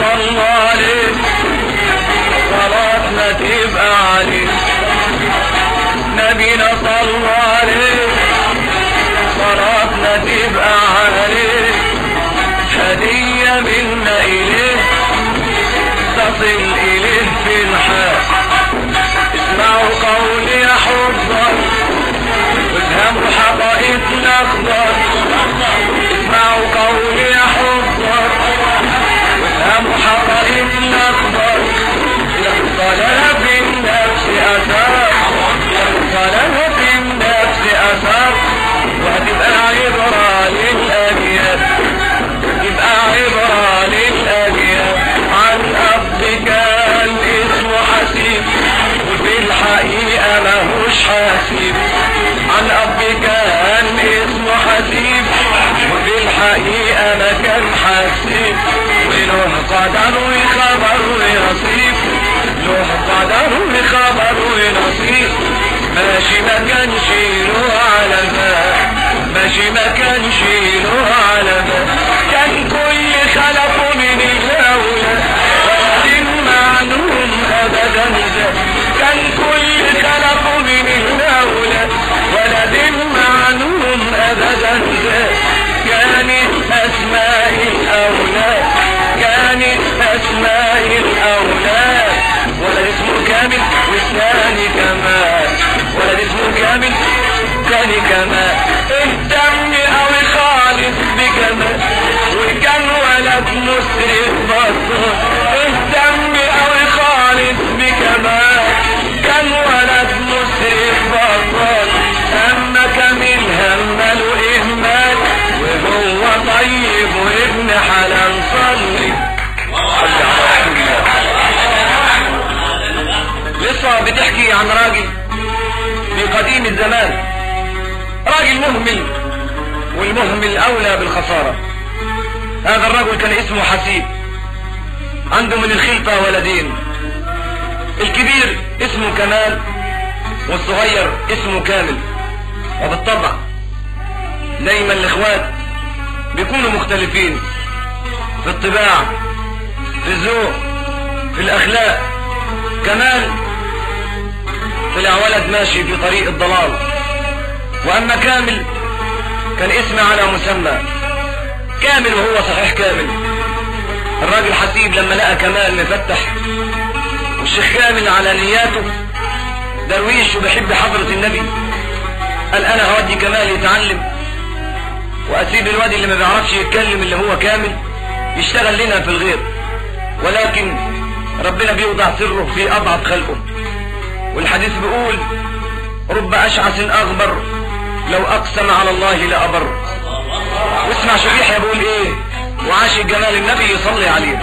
صلى عليه صلاتنا تبقى عليه نبينا صلى عليه صلاتنا تبقى عليه هدية منا إليه تصل إليه في الحال اسمعوا قولي يا حضر وافهموا حقائقنا أخضر اسمعوا قولي يا حضر وافهموا حقائقنا أخضر يحصل في النفس أثار يحصل في النفس أثار وهتبقى عبرة للأجيال تبقى عبرة للأجيال عن أب كان اسمه حسيب وفي الحقيقة ماهوش حسيب عن أب كان اسمه حسيب وفي الحقيقة ما كان حسيب وله قدر وخبر ونصيب له قدر وخبر ونصيب ماشي ما كانش له على بال ماشي ما كانش له على بال كان كل خلقه من الأولى ولكن معلوم أبدا ذا كان كل خلقه من الأولى ولكن معلوم أبدا ذا كانت أسماء الأولاد كانت أسماء الأولاد ولد اسمه كامل والثاني كمال ولد اسمه كامل ثاني كمال اهتم قوي خالص بكمال وكان ولد مسرف بطل اهتم قوي خالص بكمال كان ولد مسرف بطل اما كامل همله اهمال وهو طيب وابن حلال صلي صلي على رسول الله لسه بتحكي عن راجل في قديم الزمان راجل مهمل والمهمل اولى بالخسارة هذا الرجل كان اسمه حسيب عنده من الخلطة ولدين الكبير اسمه كمال والصغير اسمه كامل وبالطبع دايما الاخوات بيكونوا مختلفين في الطباع في الذوق في الاخلاق كمال طلع ولد ماشي في طريق الضلال واما كامل كان اسم على مسمى كامل وهو صحيح كامل الراجل حسيب لما لقى كمال مفتح والشيخ كامل على نياته درويش وبيحب حضرة النبي قال انا هودي كمال يتعلم واسيب الواد اللي ما بيعرفش يتكلم اللي هو كامل يشتغل لنا في الغير ولكن ربنا بيوضع سره في اضعف خلقه والحديث بيقول رب اشعث اغبر لو اقسم على الله لابر واسمع شو يحيى بيقول ايه وعاشق جمال النبي يصلي عليه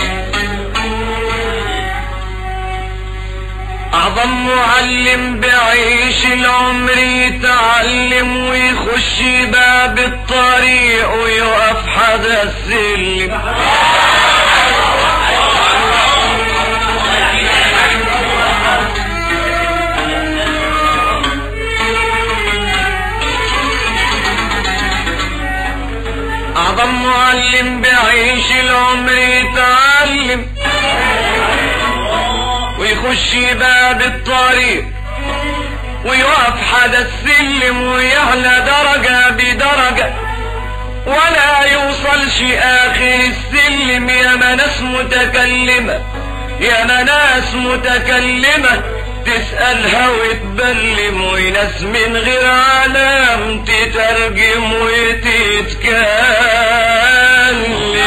اعظم معلم بعيش العمر يتعلم ويخش باب الطريق ويقف حدا السلم اعظم معلم بعيش العمر يتعلم ويخش باب الطريق ويقف حدا السلم ويعلى درجة بدرجة ولا يوصلش اخر السلم يا ناس متكلمة يا ناس متكلمة تسألها وتبلم وناس من غير علام تترجم وتتكلم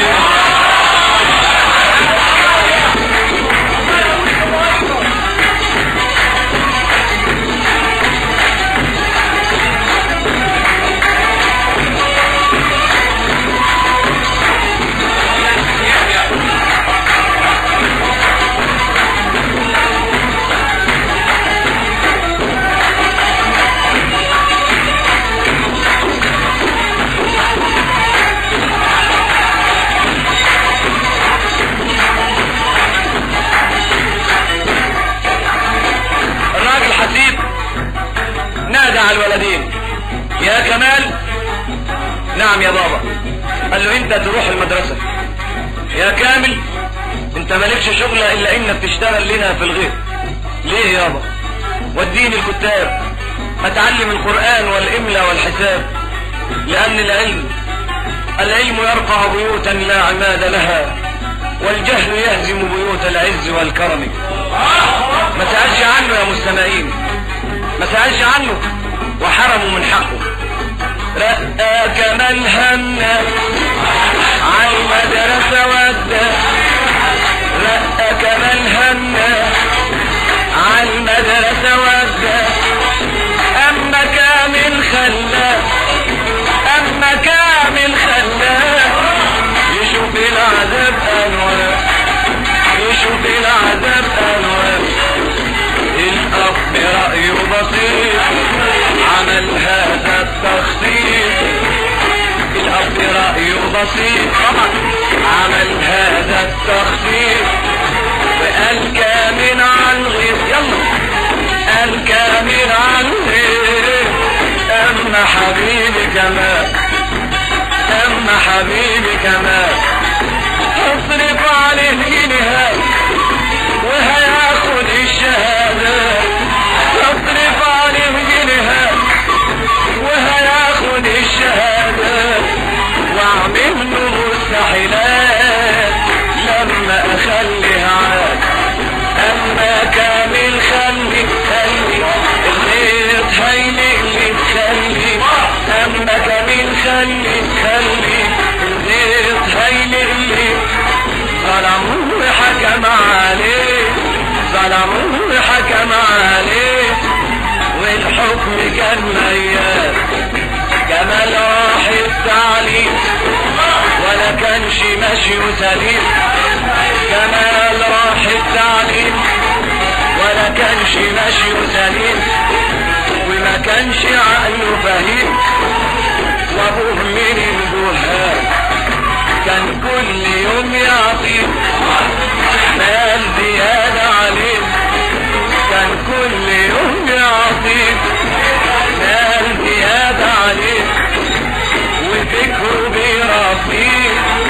الراجل حسيب نادى على الولدين يا كمال نعم يا بابا قال له انت تروح المدرسة يا كامل انت مالكش شغلة الا انك تشتغل لنا في الغيط ليه يابا وديني الكتاب اتعلم القرآن والاملا والحساب لان العلم العلم يرقع بيوتا لا عماد لها والجهل يهزم بيوت العز والكرم ما سألش عنه يا مستمعين ما سألش عنه وحرموا من حقه رأى من هنا على المدرسة ودى رأى من هنا على المدرسة ودى أما كامل خلاه أما كامل خلاه يشوف العذاب أنوار يشوف العذاب أنوار الأب برأيه بسيط عمل هذا التخطيط الأب رأيه بسيط طبعا عمل هذا التخطيط وقال كامل عن غير يلا قال كامل عن غير أما حبيبي كمان أما حبيبي كمان اصرف عليه جنيهات وهياخد الشهادة اصرف عليه جنيهات وهياخد الشهادة واعمل له مستحيلات لما اخليها عاد اما كامل خلي خلي الغيط هيلي اللي تخلي اما كامل خلي خلي الغيط هيلي اللي ظلموه حكم عليه ظلموه حكم عليه والحكم كان ميال جمال راح التعليم ولا كانش ماشي سليم جمال راح التعليم ولا كانش ماشي سليم وما كانش عقله فهيم وابوه من الجهال كان كل يوم يعطيه مال زيادة عليه كان كل يوم يعطيه مال زيادة عليه وفكره بيربيه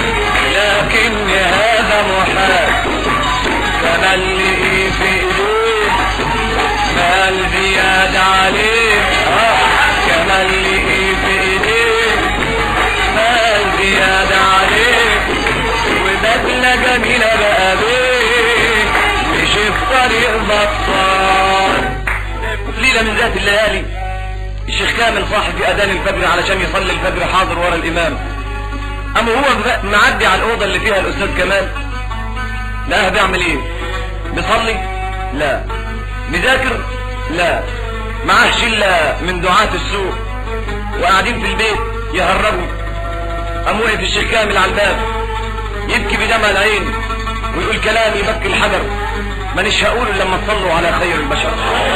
لكن هذا محال كما اللي في ايديه مال زيادة عليه آه كما اللي في ايديه مال زيادة عليه وبدلة جميلة بقى بيه مشي في طريق بطال ليلة من ذات الليالي الشيخ كامل صاحي في اذان الفجر علشان يصلي الفجر حاضر ورا الامام اما هو معدي على الاوضه اللي فيها الاستاذ كمال لقاه بيعمل ايه بيصلي لا بيذاكر لا معاه شله من دعاة السوق وقاعدين في البيت يهربوا قام وقف الشيخ كامل على الباب يبكي بدمع العين ويقول كلام يبكي الحجر مانيش هقوله لما تصلوا على خير البشر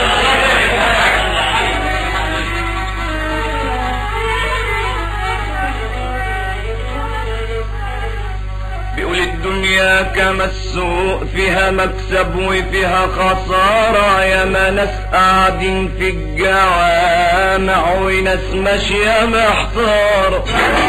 بيقول الدنيا كما السوق فيها مكسب وفيها خسارة يا ما ناس قاعدين في الجوامع وناس ماشية محتارة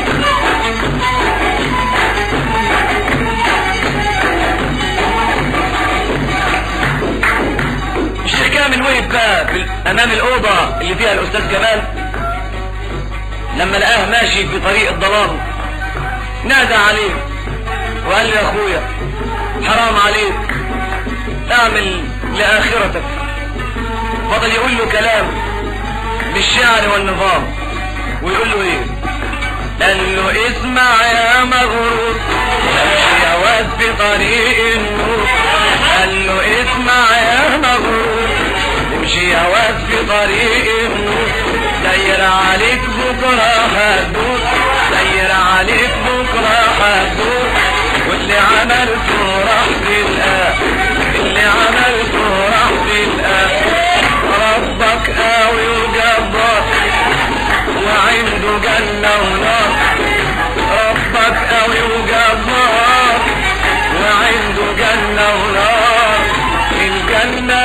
الشيخ كامل وقف بقى في امام الاوضه اللي فيها الاستاذ كمال لما لقاه ماشي في طريق الضلال نادى عليه وقال له يا اخويا حرام عليك اعمل لاخرتك فضل يقول له كلام بالشعر والنظام ويقول له ايه قال له اسمع يا مغرور امشي يا واد في طريق النور قال له اسمع يا مغرور امشي يا واد في طريق النور داير عليك بكره هتدور داير عليك بكره هتدور واللي عملته راح تلقاه اللي عملته راح تلقاه ربك قوي وجبار وعنده جنة ونار ربك قوي وجبار وعنده جنة ونار الجنة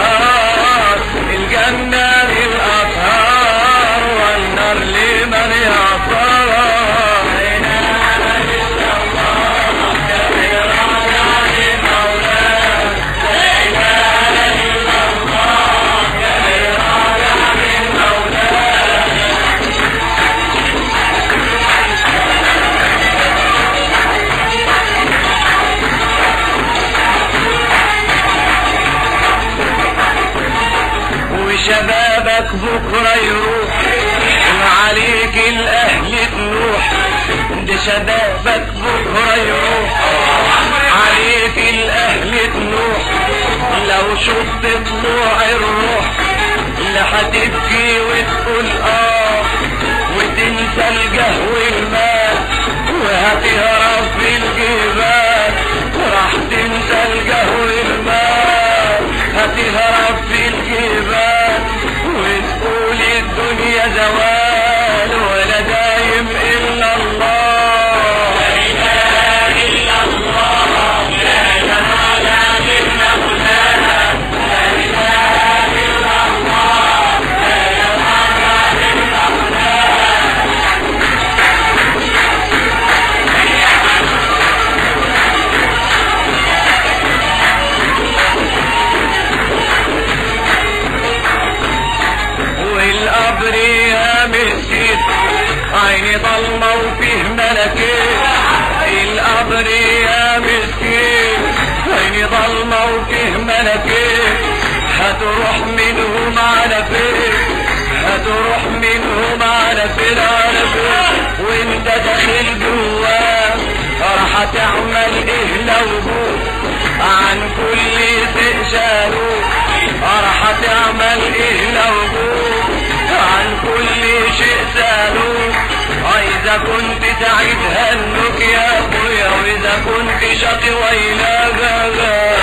للأطهار الجنة للأطهار والنار لمن نوح ده شبابك بكرة يروح عليك الأهل تنوح لو شفت طلوع الروح لا هتبكي وتقول اه وتنسى الجهو المال وهتهرب في الجبال راح تنسى الجهو المال هتهرب في الجبال وتقول الدنيا زوال ولا دايم الا الله والقبر يا مسكين عيني ضلمة وفيه ملكين القبر يا مسكين عيني ضلمة وفيه ملكين هتروح منهم على فين هتروح منهم على فين على فين وانت داخل جواه راح تعمل ايه لو هو عن كل شيء شالوه راح تعمل ايه لو هو عن كل شيء سالوه اذا كنت سعيد هنك يا اخويا واذا كنت شقي ويلا غلا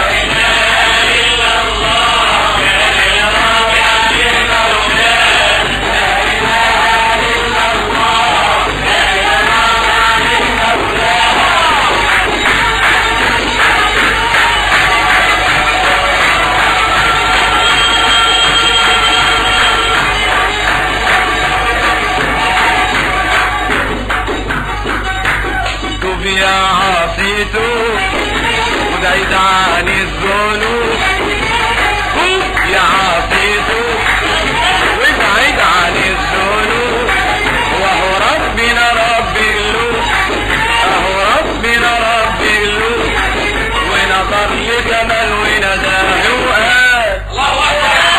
توب يا عاصي توب وبعيد عن الذنوب توب يا عاصي توب وابعد عن الذنوب وهو ربنا رب اللوب اهو ربنا رب اللوب ونظر لجمال ونداه وقال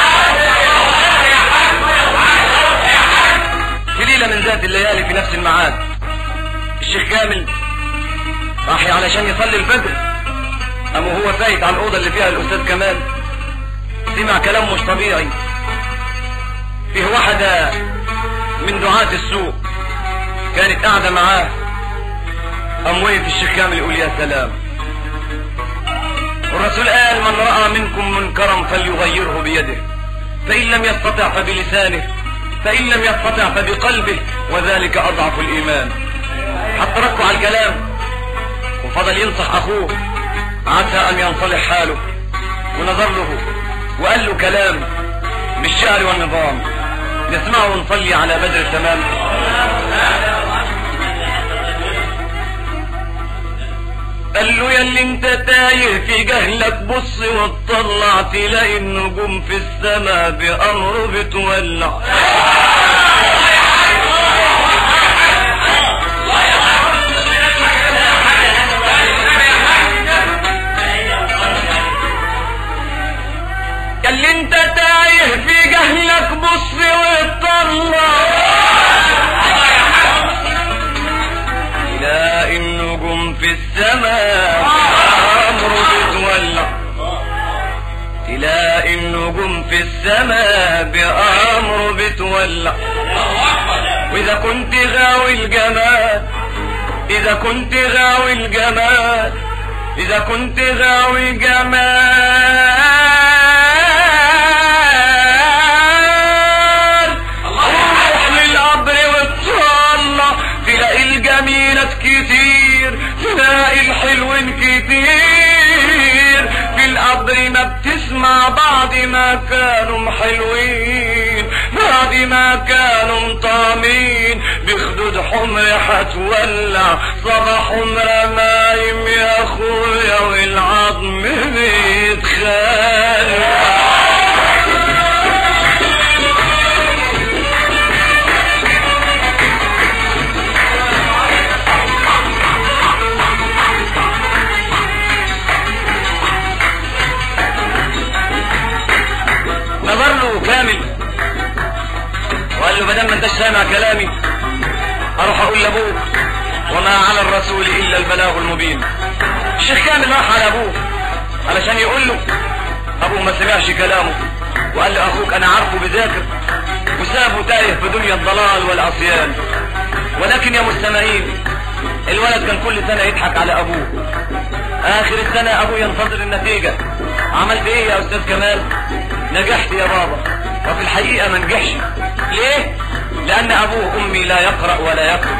في ليلة من ذات الليالي في نفس الميعاد الشيخ كامل راح علشان يصلي الفجر قام وهو فايت على الأوضة اللي فيها الأستاذ كمال سمع كلام مش طبيعي فيه واحدة من دعاة السوق كانت قاعدة معاه قام وقف الشيخ كامل يقول يا سلام والرسول قال من رأى منكم منكرا فليغيره بيده فإن لم يستطع فبلسانه فإن لم يستطع فبقلبه وذلك أضعف الإيمان حتى ركوا على الكلام وفضل ينصح أخوه عسى أن ينصلح حاله ونظر له وقال له كلام بالشعر والنظام نسمعه ونصلي على بدر التمام قال له يا اللي انت تايه في جهلك بص وتطلع تلاقي النجوم في السماء بأمره بتولع قال لي انت تايه في جهلك بص وتطلع تلاقي النجوم في السماء امره بتولع تلاقي النجوم في السماء بأمره بتولع وإذا كنت غاوي الجمال إذا كنت غاوي الجمال إذا كنت غاوي جمال روح للقبر وتطلع تلاقي الجميلات كتير تلاقي الحلوين كتير في القبر ما بتسمع بعد ما كانوا حلوين بعد ما كانوا طعمين بخدود حمر حتولع صباح حمر نايم يا اخويا والعظم بيتخانق نظر له كامل وقال له بدل ما انتش سامع كلامي اروح اقول لابوك وما على الرسول الا البلاغ المبين الشيخ كامل راح على ابوه علشان يقول له ابوه ما سمعش كلامه وقال له اخوك انا عارفه بذاكر وسابه تايه في دنيا الضلال والعصيان ولكن يا مستمعين الولد كان كل سنة يضحك على ابوه اخر السنة ابوه ينتظر النتيجة عملت ايه يا استاذ كمال نجحت يا بابا وفي الحقيقة ما نجحش ليه لان ابوه امي لا يقرأ ولا يكتب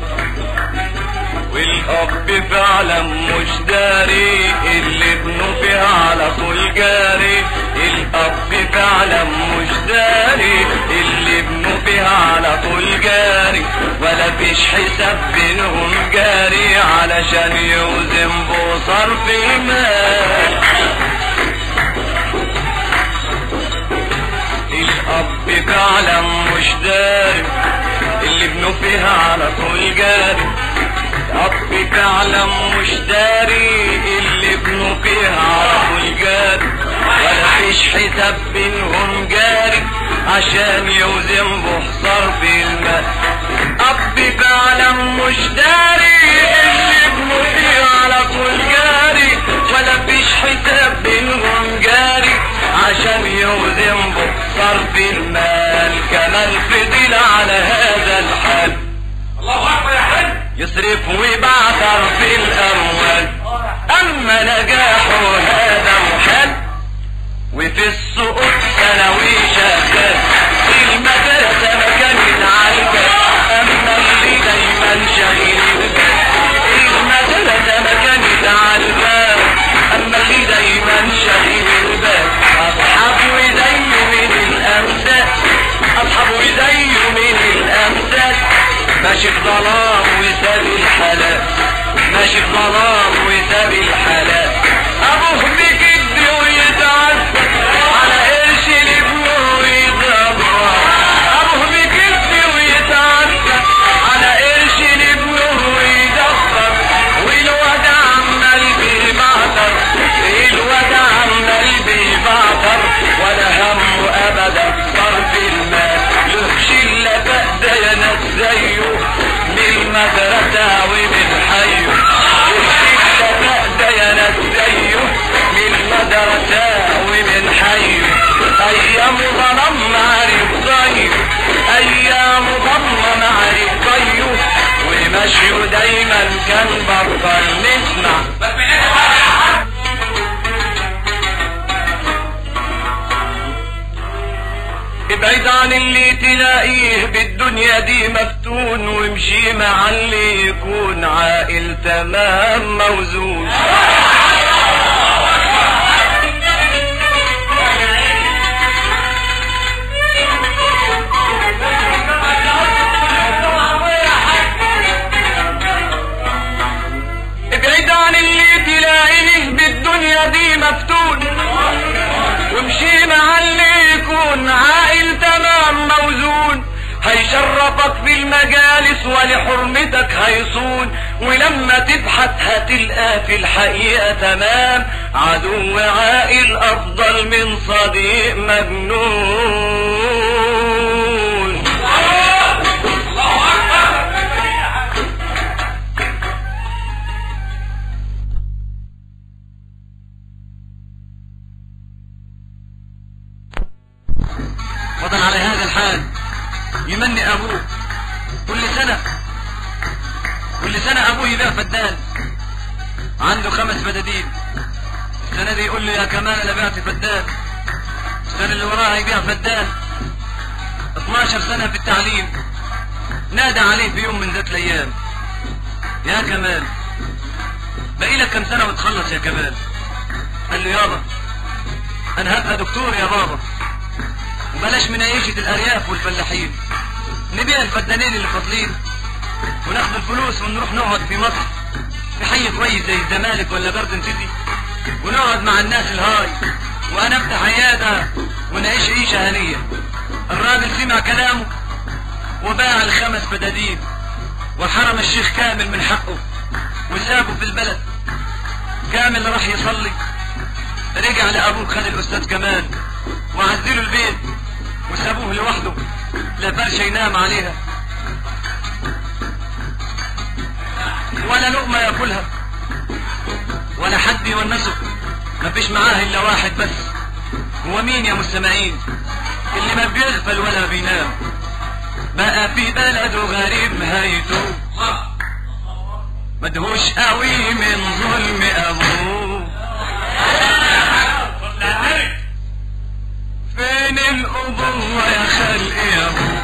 والاب فعلا مش داري اللي ابنه فيها على طول جاري الاب فعلا مش داري اللي ابنه فيها على طول جاري ولا فيش حساب بينهم جاري علشان يوزن بصرف المال الاب فعلا مش داري اللي ابنه فيها على طول جاري الاب فعلا مش داري اللي ابنه فيها على طول جاري ولا فيش حساب بينهم جاري عشان يوزن بحصار في المال اب فعلا مش داري اللي ابنه فيها على طول جاري ولا فيش حساب بينهم جاري عشان يوزن بصرف المال كمان فضل على هذا الحال الله اكبر يا حاج يصرف ويبعثر في الاموال اما نجاحه هذا محال وفي السقوط ثانوي شغال المدرسة ما كانت عالجة اما اللي دايما شغيل المدرسة ما كانت عالجة اما اللي دايما شغيل البال اصحابه زيه من الامثال اصحابه زيه من الامثال ماشي في ظلام وساب الحلال ماشي في ظلام وساب الحلال ابوه بجد ويتعذب على قرش لابنه ويضرب ابوه بجد ويتعذب على قرش لابنه ويدخر والواد عمال بيبعتر الواد عمال بيبعتر ولا همه ابدا صرف المال له شله بقى يا ناس زيه من المدرسه ومن حيه له شله بقى يا ناس زيه من المدرسه ومن حيه ايام ظلم معرف طيب ايام ظلم معرف طيب ومشيه دايما كان بطل نسمع بس من ايه بقى يا حاج ابعد عن اللي تلاقيه بالدنيا دي مفتون وامشي مع اللي يكون عاقل تمام موزون ابعد عن اللي تلاقيه بالدنيا دي مفتون وامشي مع اللي يكون عاقل تمام موزون هيشرفك في المجالس ولحرمتك هيصون ولما تبحث هتلقى في الحقيقة تمام عدو عاقل أفضل من صديق مجنون الله اكبر فضل على هذا الحال يمني ابوه كل سنة كل سنة ابوه يبيع فدان عنده خمس فدادين السنة دي يقول له يا كمال انا بعت فدان السنة اللي وراها يبيع فدان 12 سنة في التعليم نادى عليه في يوم من ذات الايام يا كمال باقي لك كم سنة وتخلص يا كمال قال له يابا انا هبقى دكتور يا بابا وبلاش من عيشة الأرياف والفلاحين نبيع الفدانين اللي فاضلين وناخد الفلوس ونروح نقعد في مصر في حي كويس زي الزمالك ولا جاردن سيتي ونقعد مع الناس الهاي وانا افتح عيادة ونعيش عيشة هنية الراجل سمع كلامه وباع الخمس فدادين وحرم الشيخ كامل من حقه وسابه في البلد كامل راح يصلي رجع لابوه خد الاستاذ كمال وعزله البيت وسابوه لوحده لا فرشه ينام عليها ولا لقمة ياكلها ولا حد يونسه مفيش معاه الا واحد بس هو مين يا مستمعين اللي ما بيغفل ولا بينام بقى في بلده غريب هيتو مدهوش قوي من ظلم ابوه فين الأبوة يا خلق يا ابوه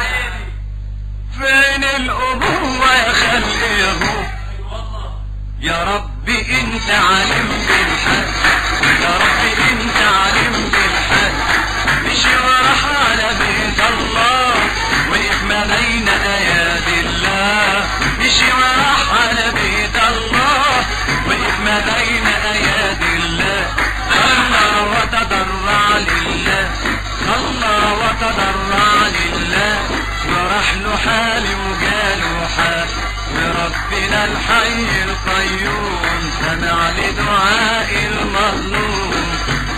فين الأبوة يا خلق يا ابوه يا رب انت عالم بالحق يا رب انت عالم بالحق مشي وراح على بيت الله وقف ما بين اياد الله مشي وراح على بيت الله وقف ما بين اياد الله صلى وتضرع لله صلى وتضرع لله وراح له حالي وجاله حال وربنا الحي القيوم سمع لدعاء المظلوم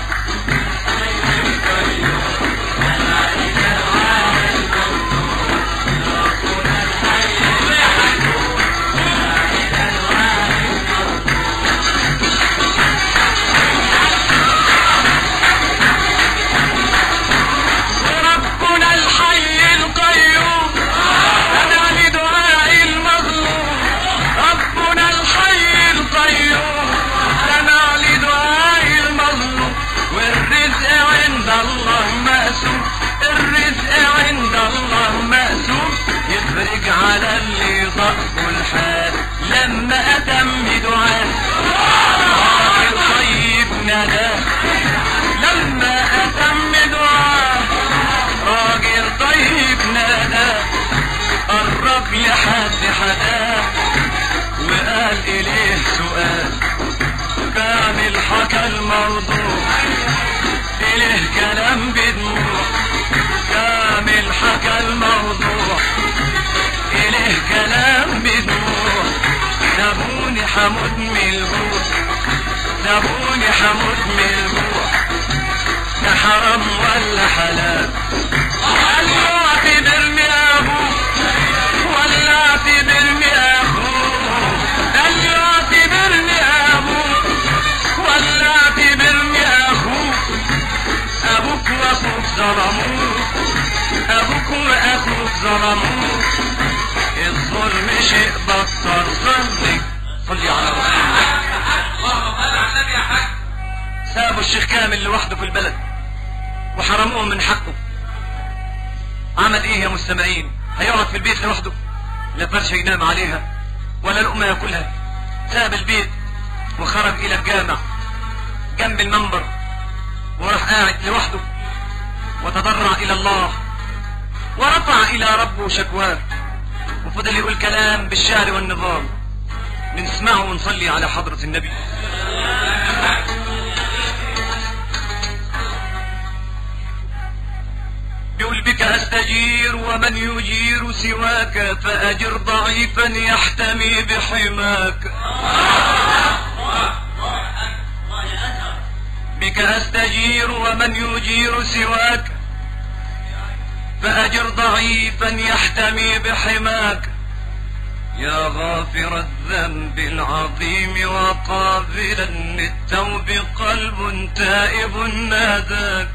ربنا الحي القيوم سمع لدعاء المظلوم ربنا الحي القيوم سمع لدعاء المظلوم والرزق عند الله مقسوم الرزق عند الله مقسوم يفرج على اللي ضعفه الحال لما أتم دعاء راجل طيب ناداه لما أتم دعاء راجل طيب نادى قرب لحد حداه وقال إليه سؤال كامل حكى الموضوع إليه كلام بدموع كامل حكى الموضوع إليه كلام بدموع سابوني حمود من الجوع سابوني حمود من الجوع ده حرام ولا حلال قال له اعتبرني ابوك ولا اعتبرني اخوك قال له اعتبرني ابوك ولا اعتبرني اخوك ابوك واخوك ظلموك ابوك واخوك ظلموك الظلم شيء بطل صلي صلي على رسول الله اللهم صل على النبي يا حاج سابوا الشيخ كامل لوحده في البلد وحرموه من حقه عمل ايه يا مستمعين هيقعد في البيت لوحده لا فرشة ينام عليها ولا لقمة ياكلها ساب البيت وخرج الى الجامع جنب المنبر وراح قاعد لوحده وتضرع الى الله ورفع الى ربه شكواه وفضل يقول كلام بالشعر والنظام نسمعه ونصلي على حضرة النبي بيقول بك استجير ومن يجير سواك فاجر ضعيفا يحتمي بحماك بك استجير ومن يجير سواك فاجر ضعيفا يحتمي بحماك يا غافر الذنب العظيم وقابلا للتوب قلب تائب ناداك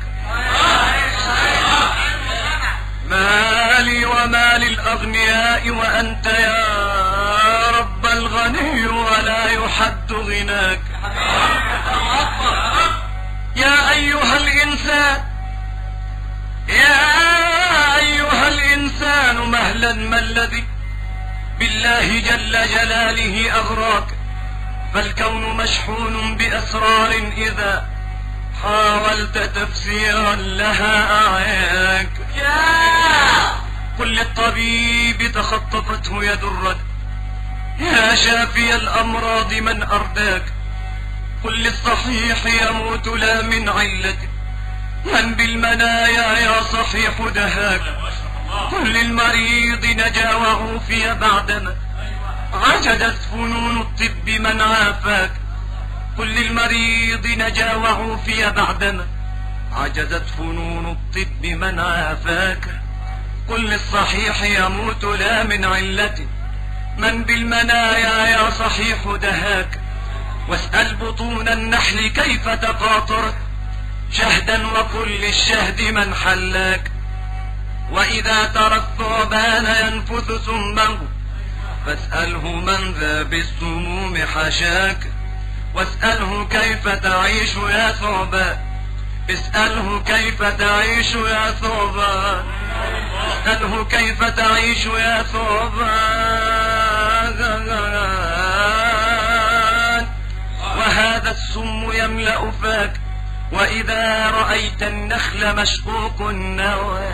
مالي ومال الأغنياء وأنت يا رب الغني ولا يحد غناك يا أيها الإنسان يا أيها الإنسان مهلا ما الذي بالله جل جلاله أغراك فالكون مشحون بأسرار إذا حاولت تفسيرا لها أعياك قل للطبيب تخطفته يد الرد يا شافي الأمراض من أرداك قل للصحيح يموت لا من علته من بالمنايا يا صحيح دهاك قل للمريض نجا وعوفي بعدما عجزت فنون الطب من عافاك قل للمريض نجا وعوفي بعدما عجزت فنون الطب من عافاك قل للصحيح يموت لا من علته من بالمنايا يا صحيح دهاك واسأل بطون النحل كيف تقاطرت شهدا وكل الشهد من حلاك وإذا ترى الثعبان ينفث سمه فاسأله من ذا بالسموم حشاك واسأله كيف تعيش يا ثعبان اسأله كيف تعيش يا ثعبان اسأله كيف تعيش يا ثعبان وهذا السم يملأ فاك وإذا رأيت النخل مشقوق النوى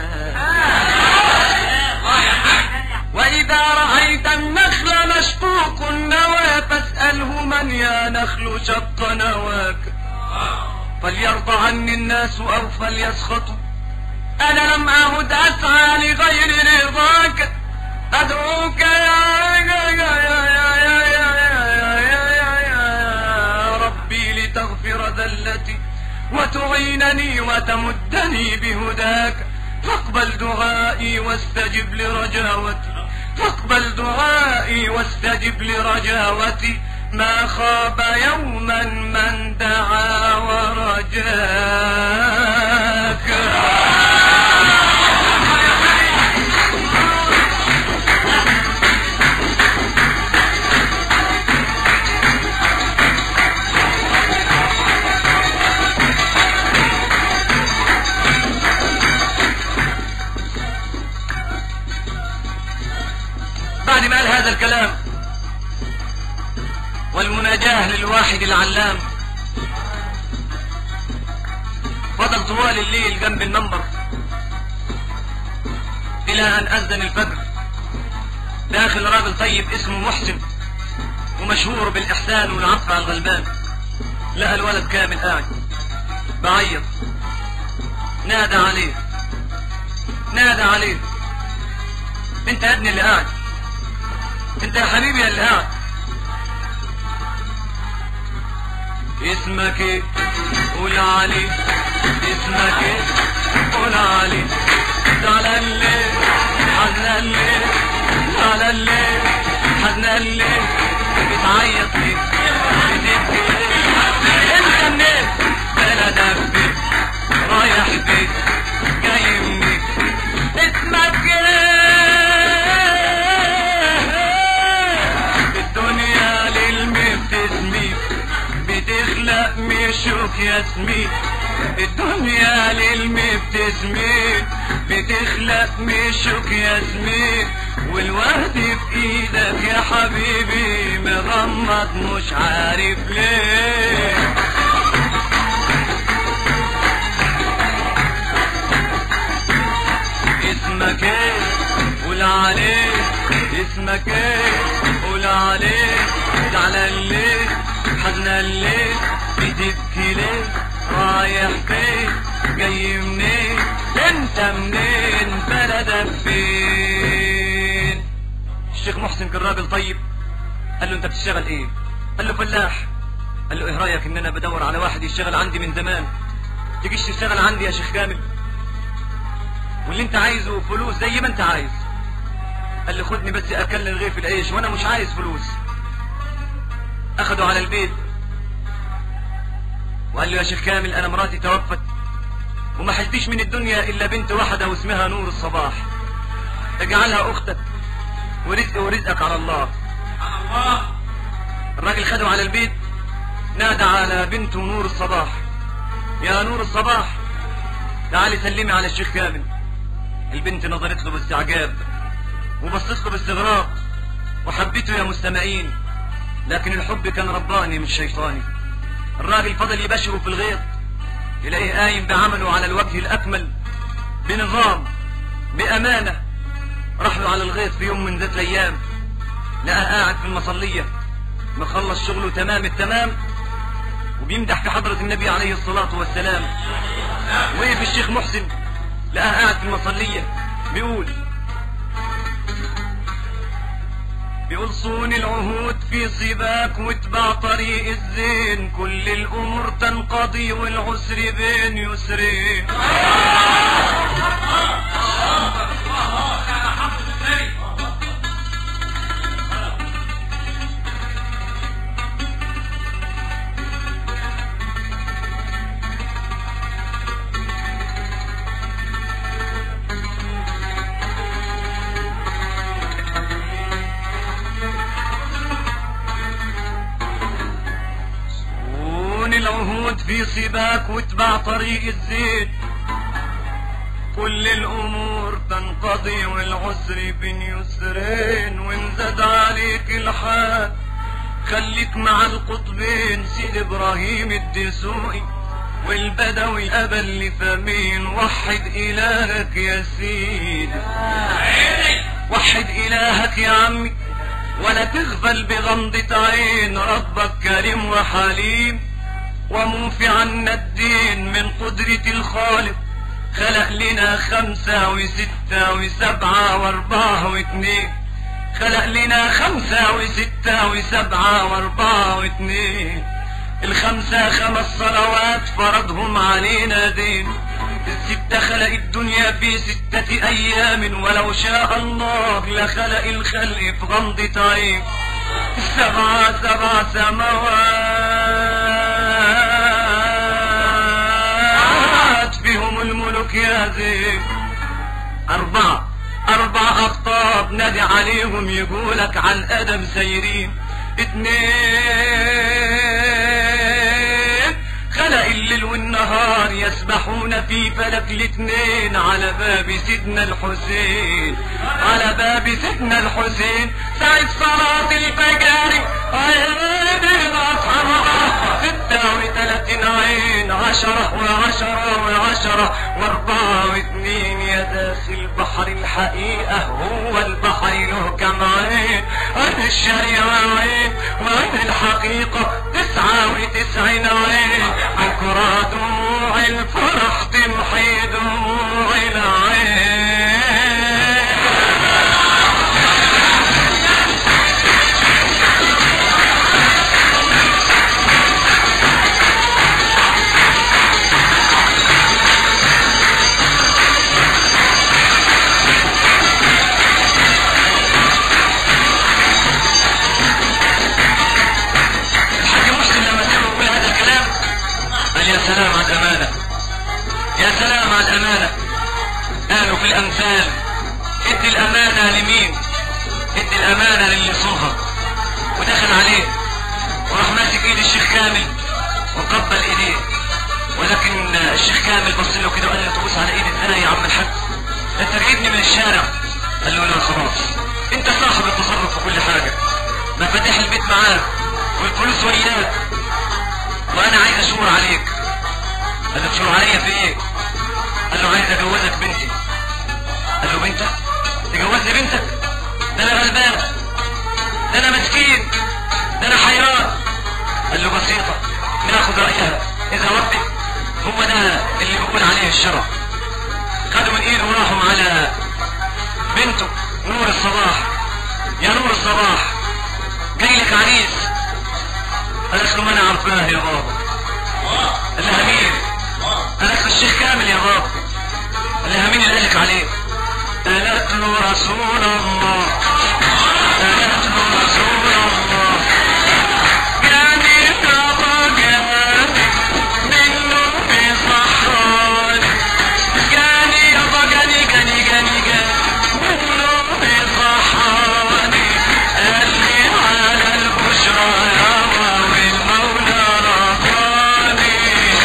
وإذا رأيت النخل مشقوق النوى فاسأله من يا نخل شق نواك فليرضى عني الناس أو فليسخطوا أنا لم أعد أسعى لغير رضاك أدعوك يا يا يا يا يا يا يا يا يا يا ربي لتغفر ذلتي وتعينني وتمدني بهداك فاقبل دعائي واستجب لرجاوتي فاقبل دعائي واستجب لرجاوتي ما خاب يوما من دعا ورجاك بعد ما قال هذا الكلام والمناجاة للواحد العلام فضل طوال الليل جنب المنبر إلى أن أذن الفجر داخل راجل طيب اسمه محسن ومشهور بالإحسان والعطف على الغلبان لقى الولد كامل قاعد بعيط نادى عليه نادى عليه انت يا ابني اللي قاعد انت يا حبيبي اللي قاعد اسمك ايه قول علي اسمك ايه قول علي زعلان ليه حزنان ليه زعلان ليه حزنان ليه بتعيط ليه بتبكي ليه انت منين بلدك فين رايح فين جاي منين اسمك ايه الدنيا للم بتسميك بتخلق مشوك ياسمين الدنيا للم بتسميك بتخلق مشوك ياسمين والورد في ايدك يا حبيبي مغمض مش عارف ليه اسمك ايه قول عليه اسمك ايه قول عليه زعلان ليه حزنان ليه بتبكي ليه رايح فين جاي منين انت منين بلدك فين الشيخ محسن كان راجل طيب قال له انت بتشتغل ايه قال له فلاح قال له ايه رايك ان انا بدور على واحد يشتغل عندي من زمان تجيش تشتغل عندي يا شيخ كامل واللي انت عايزه فلوس زي ما انت عايز قال لي خدني بس اكل رغيف العيش وانا مش عايز فلوس اخده على البيت وقال له يا شيخ كامل انا مراتي توفت وما حلتيش من الدنيا الا بنت واحده واسمها نور الصباح اجعلها اختك ورزق ورزقك على الله الله الراجل خده على البيت نادى على بنته نور الصباح يا نور الصباح تعالي سلمي على الشيخ كامل البنت نظرت له باستعجاب وبصت له باستغراب وحبيته يا مستمعين لكن الحب كان رباني مش شيطاني الراجل فضل يبشره في الغيط يلاقيه قايم بعمله على الوجه الأكمل بنظام بأمانة راح له على الغيط في يوم من ذات الأيام لقاه قاعد في المصلية مخلص شغله تمام التمام وبيمدح في حضرة النبي عليه الصلاة والسلام وقف الشيخ محسن لقاه قاعد في المصلية بيقول بيقول صون العهود في صباك واتبع طريق الزين كل الامور تنقضي والعسر بين يسرين في سباك واتبع طريق الزين كل الامور تنقضي والعسر بين يسرين وان زاد عليك الحال خليك مع القطبين سيد ابراهيم الدسوقي والبدوي ابا لفمين وحد الهك يا سيدي وحد الهك يا عمي ولا تغفل بغمضة عين ربك كريم وحليم وموفي عنا الدين من قدرة الخالق خلق لنا خمسة وستة وسبعة واربعة واثنين خلق لنا خمسة وستة وسبعة واربعة واثنين الخمسة خمس صلوات فرضهم علينا دين الستة خلق الدنيا في ستة أيام ولو شاء الله لخلق الخلق في غمضة عين السبعة سبع سماوات فيهم الملك يا زين أربعة أربع أقطاب نادي عليهم يقولك عن أدم سيرين اتنين خلق الليل والنهار يسبحون في فلك الاتنين على باب سيدنا الحسين على باب سيدنا الحسين ساعة صلاة الفجر عين الأصحاب ستة وثلاثين عين عشرة وعشرة وعشرة واربعة واثنين يا داخل بحر الحقيقة هو البحر له كم عين عين الشريعة عين وعين الحقيقة تسعة وتسعين عين بكرة دموع الفرح تمحي دموع العين الحاج محسن لما سمع يقول هذا الكلام قال يا سلام على الأمانة يا سلام على الأمانة قالوا في الأمثال ادي الأمانة لمين ادي الأمانة للي صنها ودخل عليه وراح ماسك ايد الشيخ كامل وقبل ايديه ولكن الشيخ كامل بص له كده وقال له تبص على ايدي ازاي يا عم الحاج انت جايبني من الشارع قال له لا خلاص انت صاحب التصرف في كل حاجه مفاتيح البيت معاك والفلوس وياك وانا عايز اشور عليك قال له تشور عليا في ايه قال له عايز اجوزك بنتي قال له بنتك تجوزني بنتك ده انا غلبان ده انا مسكين ده انا حيران قال له بسيطة ناخد رأيها اذا وافق هو ده اللي بيقول عليه الشرع خدوا من ايده وراحوا على بنته نور الصباح يا نور الصباح جاي لك عريس قالت له ما انا عارفاه يا بابا قال لها مين قالت له الشيخ كامل يا بابا قال لها مين اللي قالك عليه قالت له رسول الله قالت له رسول الله جاني بابا جاني منه في صحراني جاني يابا جاني جاني جاني جاني منه في صحراني قال لي على البشرى يابا والمولى رضاني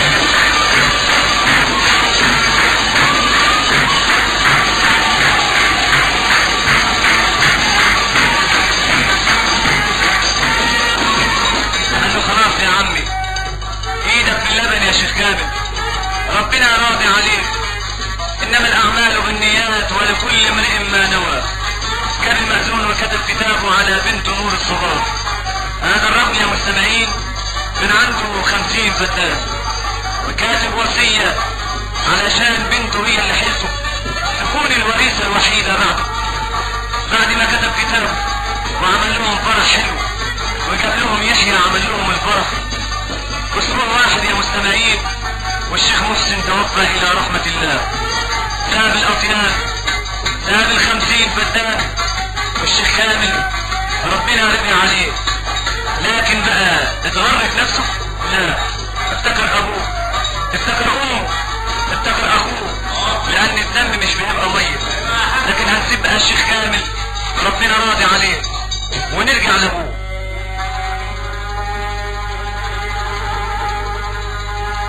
قال له خلاص يا عمي ايدك في اللبن يا شيخ كامل ربنا راضي عليك انما الاعمال بالنيات ولكل امرئ ما نوى كان المأذون وكتب كتابه على بنت نور الصباح هذا الرجل يا مستمعين من عنده خمسين فتاة وكاتب وصية علشان بنته هي اللي حلته تكون الوريثة الوحيدة بعده بعد ما كتب كتابه وعمل لهم فرح حلو وجاب لهم يحيى عمل لهم الفرح اسبوع واحد يا مستمعين والشيخ محسن توفى الى رحمة الله ساب الاطيان ساب الخمسين فتاة والشيخ كامل ربنا رضي عليه لكن بقى اتغرق نفسه لا افتكر ابوه افتكر امه افتكر اخوه لان الذنب مش بيبقى ميت لكن هنسيب بقى الشيخ كامل ربنا راضي عليه ونرجع لابوه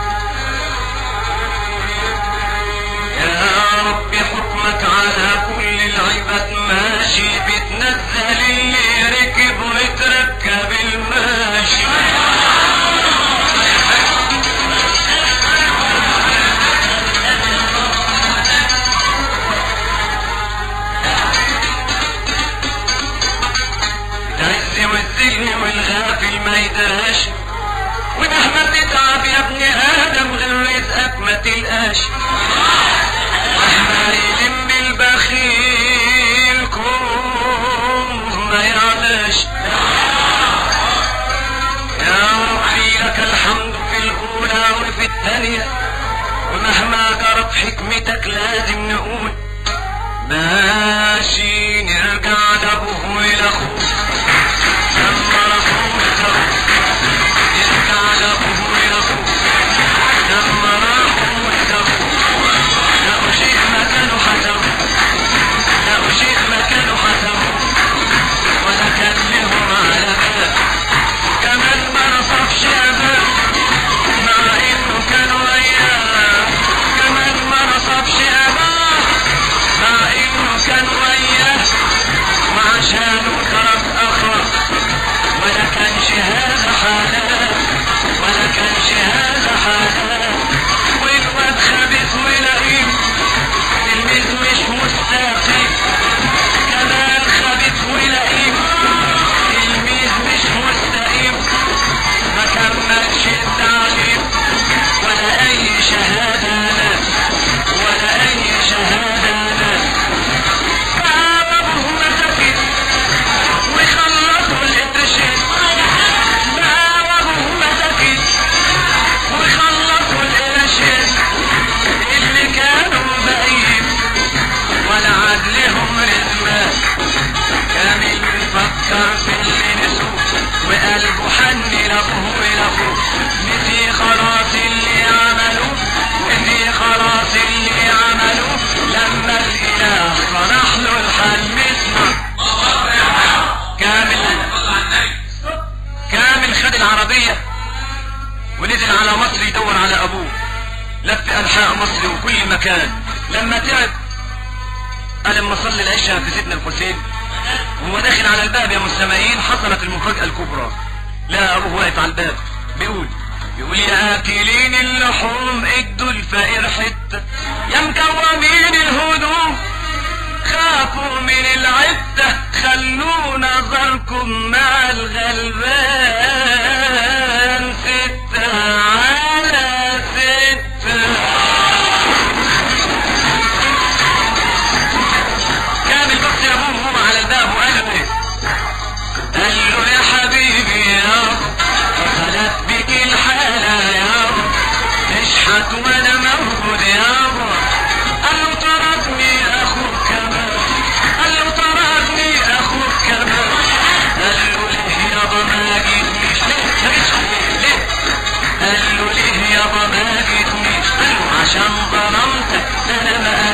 ماشي بتنزل اللي ركب وتركب الماشي العز والذل والغافل ما يدراش ومهما تتعب يا ابن ادم غير رزقك ما تلقاش مهما يلم البخيل كوم ما يعلاش يا ربي لك الحمد في الاولى وفي الثانيه ومهما جرت حكمتك لازم نقول ماشي نرجع لابوه ولاخوه لما راحوا اتقوا نرجع لابوه ولاخوه لما راحوا اتقوا لقوا شيء ما كانوا حسبوا لقوا شيء ما كانوا حسبوا ولا كان لهم على بال كمان ما نصفش ابدا مع انه كانوا ايام كمان ما نصبش اباه مع انه كان وياه وعشانه ترك اخر ولا كانش هذا حلال ولا كانش هذا حلال والواد خبيث ولئيم الميز مش مستقيم كمان خبيث ولئيم الميز مش مستقيم ما كملش التعليم ولا اي شهادة لا ولا اي شهادة لا فابوه مسكين وخلصوا الاترشين فابوه مسكين وخلصوا الاترشين اللي كانوا باقيين ولا عاد لهم رزمان كامل بيفكر في اللي نسوه وقلبه حن لابوه ولابوه نسي خلاص اللي عملوه نسي خلاص اللي عملوه لما الاله صلح له الحل اسمع كامل كامل خد العربية ونزل على مصر يدور على ابوه لف انحاء مصر وكل مكان لما تعب قال لما صلي العشاء في سيدنا الحسين وهو داخل على الباب يا مستمعين حصلت المفاجأة الكبرى لا ابوه واقف على الباب بيقول بيقول يا اكلين اللحوم ادوا الفقير حتة يا مكومين الهدوم خافوا من العدة خلوا نظركم مع الغلبان ستة على ستة كامل بص يا ابوه وهو على الباب وقال له ايه قال له يا حبيبي يا حصلت بك الحالة يا اشحت وانا موجود يا قال له طردني اخوك كمان قال له طردني اخوك كمان قال له ليه يابا ما جيتنيش ليه ما جيتش ليه قال له ليه يابا ما جيتنيش قال له عشان ظلمتك انا ما